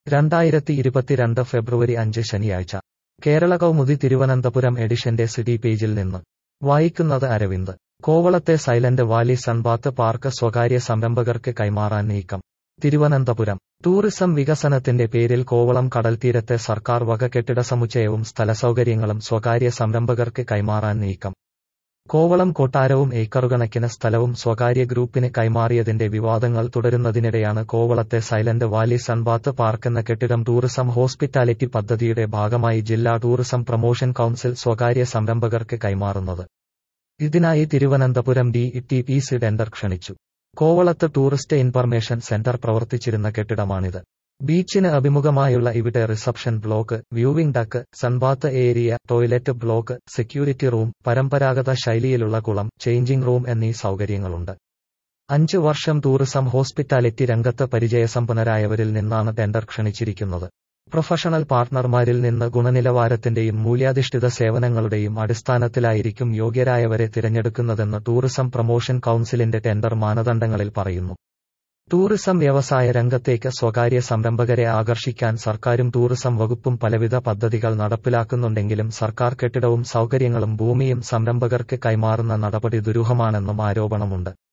രണ്ടായിരത്തി ഇരുപത്തിരണ്ട് ഫെബ്രുവരി അഞ്ച് ശനിയാഴ്ച കേരള കൗമുദി തിരുവനന്തപുരം എഡിഷന്റെ സിറ്റി പേജിൽ നിന്ന് വായിക്കുന്നത് അരവിന്ദ് കോവളത്തെ സൈലന്റ് വാലി സൺബാത്ത് പാർക്ക് സ്വകാര്യ സംരംഭകർക്ക് കൈമാറാൻ നീക്കം തിരുവനന്തപുരം ടൂറിസം വികസനത്തിന്റെ പേരിൽ കോവളം കടൽത്തീരത്തെ സർക്കാർ വക കെട്ടിട സമുച്ചയവും സ്ഥലസൗകര്യങ്ങളും സ്വകാര്യ സംരംഭകർക്ക് കൈമാറാൻ നീക്കം കോവളം കൊട്ടാരവും ഏക്കറുകണക്കിന് സ്ഥലവും സ്വകാര്യ ഗ്രൂപ്പിന് കൈമാറിയതിന്റെ വിവാദങ്ങൾ തുടരുന്നതിനിടെയാണ് കോവളത്തെ സൈലന്റ് വാലി സൺബാത്ത് പാർക്ക് എന്ന കെട്ടിടം ടൂറിസം ഹോസ്പിറ്റാലിറ്റി പദ്ധതിയുടെ ഭാഗമായി ജില്ലാ ടൂറിസം പ്രൊമോഷൻ കൌൺസിൽ സ്വകാര്യ സംരംഭകർക്ക് കൈമാറുന്നത് ഇതിനായി Thiruvananthapuram D T P C tender ക്ഷണിച്ചു കോവളത്ത് ടൂറിസ്റ്റ് ഇൻഫർമേഷൻ സെന്റർ പ്രവർത്തിച്ചിരുന്ന കെട്ടിടമാണിത് ബീച്ചിന് അഭിമുഖമായുള്ള ഇവിടെ reception block viewing deck sunbath area toilet block security room പരമ്പരാഗത ശൈലിയിലുള്ള കുളം ചേഞ്ചിംഗ് റൂം എന്നീ സൗകര്യങ്ങളുണ്ട് അഞ്ച് വർഷം ടൂറിസം ഹോസ്പിറ്റാലിറ്റി രംഗത്ത് പരിചയസമ്പന്നരായവരിൽ നിന്നാണ് ടെൻഡർ ക്ഷണിച്ചിരിക്കുന്നത് പ്രൊഫഷണൽ പാർട്ണർമാരിൽ നിന്ന് ഗുണനിലവാരത്തിന്റെയും മൂല്യാധിഷ്ഠിത സേവനങ്ങളുടെയും അടിസ്ഥാനത്തിലായിരിക്കും യോഗ്യരായവരെ തിരഞ്ഞെടുക്കുന്നതെന്ന് ടൂറിസം പ്രൊമോഷൻ കൌൺസിലിന്റെ ടെൻഡർ മാനദണ്ഡങ്ങളിൽ പറയുന്നു ടൂറിസം വ്യവസായ രംഗത്തേക്ക് സ്വകാര്യ സംരംഭകരെ ആകർഷിക്കാൻ സർക്കാരും ടൂറിസം വകുപ്പും പലവിധ പദ്ധതികൾ നടപ്പിലാക്കുന്നുണ്ടെങ്കിലും സർക്കാർ കെട്ടിടവും സൗകര്യങ്ങളും ഭൂമിയും സംരംഭകർക്ക് കൈമാറുന്ന നടപടി ദുരൂഹമാണെന്നും ആരോപണമുണ്ട്